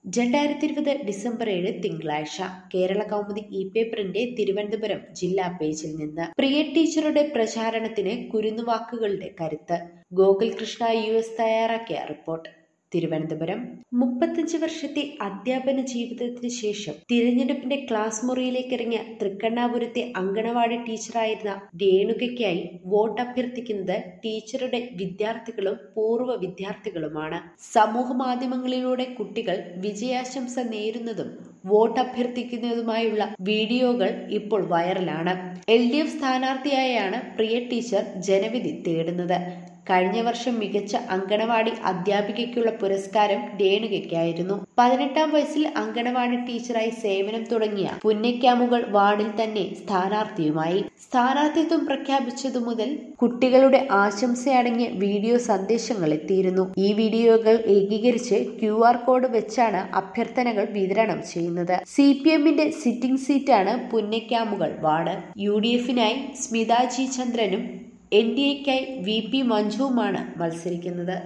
രണ്ടായിരത്തി ഇരുപത് ഡിസംബർ ഏഴ് തിങ്കളാഴ്ച കേരള കൗമുദി ഇ പേപ്പറിന്റെ തിരുവനന്തപുരം ജില്ലാ പേജിൽ നിന്ന് പ്രിയ ടീച്ചറുടെ പ്രചാരണത്തിന് കുരുന്നുവാക്കുകളുടെ കരുത്ത് ഗോകുൽ കൃഷ്ണ യു എസ് തയ്യാറാക്കിയ റിപ്പോർട്ട് തിരുവനന്തപുരം മുപ്പത്തഞ്ച് വർഷത്തെ അധ്യാപന ജീവിതത്തിന് ശേഷം തിരഞ്ഞെടുപ്പിന്റെ ക്ലാസ് മുറിയിലേക്ക് ഇറങ്ങിയ തൃക്കണ്ണാപുരത്തെ അങ്കണവാടി ടീച്ചറായിരുന്ന രേണുകയ്ക്കായി വോട്ട് അഭ്യർത്ഥിക്കുന്നത് ടീച്ചറുടെ വിദ്യാർത്ഥികളും പൂർവ്വ വിദ്യാർത്ഥികളുമാണ് സമൂഹ മാധ്യമങ്ങളിലൂടെ കുട്ടികൾ വിജയാശംസ നേരുന്നതും വോട്ട് അഭ്യർത്ഥിക്കുന്നതുമായുള്ള വീഡിയോകൾ ഇപ്പോൾ വൈറലാണ് എൽ ഡി എഫ് സ്ഥാനാർത്ഥിയായാണ് പ്രിയ ടീച്ചർ ജനവിധി തേടുന്നത് കഴിഞ്ഞ വർഷം മികച്ച അങ്കണവാടി അധ്യാപികയ്ക്കുള്ള പുരസ്കാരം രേണുകയ്ക്കായിരുന്നു പതിനെട്ടാം വയസ്സിൽ അങ്കണവാടി ടീച്ചറായി സേവനം തുടങ്ങിയ പുന്നയ്ക്കാമുകൾ വാർഡിൽ തന്നെ സ്ഥാനാർത്ഥിയുമായി സ്ഥാനാർത്ഥിത്വം പ്രഖ്യാപിച്ചതു മുതൽ കുട്ടികളുടെ ആശംസയടങ്ങിയ വീഡിയോ സന്ദേശങ്ങൾ എത്തിയിരുന്നു ഈ വീഡിയോകൾ ഏകീകരിച്ച് ക്യു ആർ കോഡ് വെച്ചാണ് അഭ്യർത്ഥനകൾ വിതരണം ചെയ്യുന്നത് സി പി എമ്മിന്റെ സിറ്റിംഗ് സീറ്റാണ് പുന്നയ്ക്കാമുകൾ വാർഡ് യു ഡി എഫിനായി സ്മിത ജി ചന്ദ്രനും എൻ ഡി എക്കായി വി പി മഞ്ജുവുമാണ് മത്സരിക്കുന്നത്